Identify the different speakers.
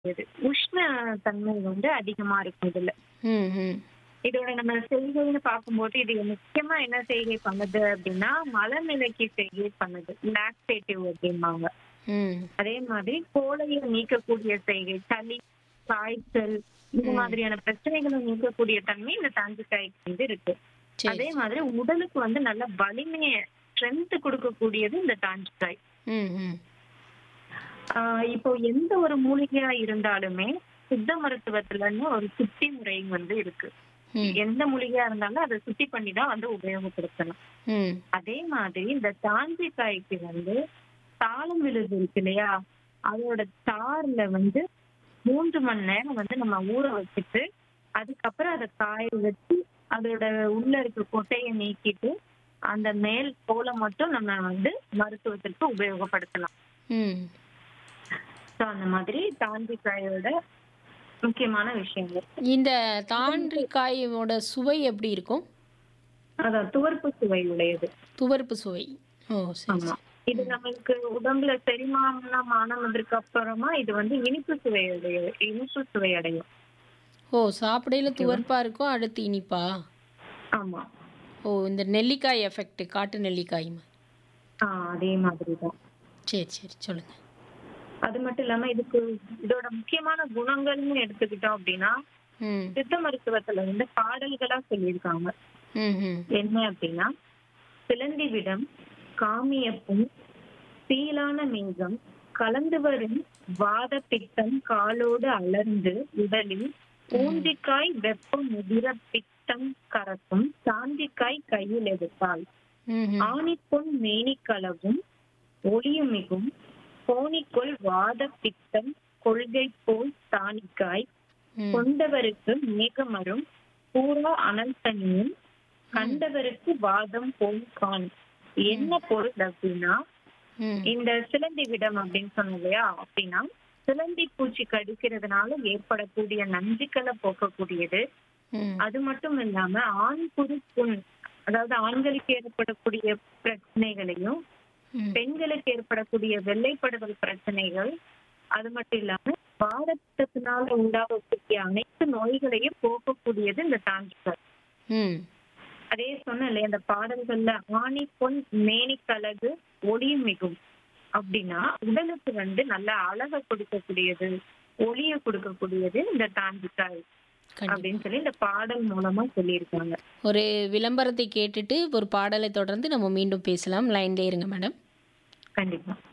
Speaker 1: இது உஷ்ண தன்மை வந்து அதிகமா இருக்கும் இதுல
Speaker 2: ம் ம்
Speaker 1: இதோட நம்ம செய்கைன்னு பார்க்கும்போது இது முக்கியமா என்ன செய்கை பண்ணுது அப்படின்னா மலநிலைக்கு செய்கை பண்ணுது லாக்டேட்டிவ் அப்படிம்பாங்க
Speaker 2: ம்
Speaker 1: அதே மாதிரி கோழையை நீக்கக்கூடிய செய்கை சளி காய்ச்சல் இந்த மாதிரியான பிரச்சனைகளை நீக்கக்கூடிய தன்மை இந்த தாஞ்சிக்காய்க்கு வந்து இருக்கு
Speaker 2: சரி
Speaker 1: அதே மாதிரி உடலுக்கு வந்து நல்ல வலிமைய ஸ்ட்ரென்த் கொடுக்கக்கூடியது இந்த தாஞ்சிக்காய்
Speaker 2: ம் ம்
Speaker 1: ஆஹ் இப்போ எந்த ஒரு மூலிகையா இருந்தாலுமே சித்த மருத்துவத்துலன்னு ஒரு சுத்தி முறை வந்து இருக்கு
Speaker 2: ம்
Speaker 1: எந்த மூலிகையா இருந்தாலும் அதை சுத்தி பண்ணி தான் வந்து உபயோகப்படுத்தணும்
Speaker 2: ம்
Speaker 1: அதே மாதிரி இந்த தாஞ்சிக்காய்க்கு வந்து தாளம் விழுது இருக்கு இல்லையா அதோட தார்ல வந்து மூன்று மணி நேரம் வந்து நம்ம ஊற வச்சுட்டு அதுக்கப்புறம் அதை காய வச்சு அதோட உள்ள இருக்க கொட்டையை நீக்கிட்டு அந்த மேல் தோலை மட்டும் நம்ம வந்து மருத்துவத்திற்கு உபயோகப்படுத்தலாம்
Speaker 2: ம்
Speaker 1: ஸோ அந்த மாதிரி தாண்டிக்காயோட முக்கியமான விஷயங்கள்
Speaker 2: இந்த தாண்டிக்காயோட சுவை எப்படி இருக்கும்
Speaker 1: அதான் துவர்ப்பு சுவை உடையது
Speaker 2: துவர்ப்பு சுவை ஓ சரி
Speaker 1: ஆமா இது நம்மளுக்கு உடம்புல செரிமானம் ஆனதுக்கு அப்புறமா இது வந்து இனிப்பு சுவை உடைய இனிப்பு சுவை அடையும்
Speaker 2: ஓ சாப்பிடையில துவர்ப்பா இருக்கும் அடுத்து இனிப்பா
Speaker 1: ஆமா
Speaker 2: ஓ இந்த நெல்லிக்காய் எஃபெக்ட் காட்டு நெல்லிக்காய் மாதிரி.
Speaker 1: ஆஹ் அதே மாதிரி தான்
Speaker 2: சரி சரி சொல்லுங்க
Speaker 1: அது மட்டும் இல்லாம இதுக்கு இதோட முக்கியமான குணங்கள்னு எடுத்துக்கிட்டோம் அப்படின்னா
Speaker 2: ம்
Speaker 1: சித்த மருத்துவத்துல வந்து பாடல்களா சொல்லியிருக்காங்க
Speaker 2: ம் ம்
Speaker 1: என்ன அப்படின்னா சிலந்தி விடம் காமியப்பும் சீலான மேகம் கலந்து வரும் வாத பித்தம் காலோடு அலர்ந்து உடலில் பூந்திக்காய் வெப்ப முதிர பித்தம் கரக்கும் சாந்திக்காய் கையில் எடுத்தாள்
Speaker 2: ம் ம்
Speaker 1: ஆணிப்பொன் மேனிக்களவும் ஒளியுமிகும் கோணிக்கொள் வாத பித்தம் கொள்கை போல் தானிக்காய்
Speaker 2: ம்
Speaker 1: கொண்டவருக்கு மேகமரும் பூரா அனந்தனியும் கண்டவருக்கு வாதம் போல் கான் என்ன பொருள் அப்படின்னா
Speaker 2: ம்
Speaker 1: இந்த சிலந்தி விடம் அப்படின்னு சொன்னோம் இல்லையா அப்படின்னா சிலந்தி பூச்சி கடிக்கிறதுனால ஏற்படக்கூடிய நஞ்சுக்களை போக்கக்கூடியது
Speaker 2: ம்
Speaker 1: அது மட்டும் இல்லாம ஆண் குரு புண் அதாவது ஆண்களுக்கு ஏற்படக்கூடிய பிரச்சனைகளையும்
Speaker 2: ம்
Speaker 1: பெண்களுக்கு ஏற்படக்கூடிய வெள்ளைப்படுதல் பிரச்சனைகள் அது மட்டும் இல்லாம பாரதத்தினால உண்டாகக்கூடிய அனைத்து நோய்களையும் போக்கக்கூடியது இந்த தாண்டிக்காய்
Speaker 2: ம்
Speaker 1: அதே சொன்ன இல்லையா அந்த பாடல்கள்ல ஆணி பொன் மேனி கலகு ஒளியும் மிகும் அப்படின்னா உடலுக்கு வந்து நல்ல அழகை கொடுக்கக்கூடியது ஒளியை கொடுக்கக்கூடியது இந்த தாண்டிக்காய்
Speaker 2: கண்டிப்பா
Speaker 1: அப்படின்னு சொல்லி இந்த பாடல் மூலமா சொல்லியிருக்காங்க
Speaker 2: ஒரு விளம்பரத்தை கேட்டுட்டு ஒரு பாடலை தொடர்ந்து நம்ம மீண்டும் பேசலாம் லைன்லேயே இருங்க மேடம்
Speaker 1: கண்டிப்பா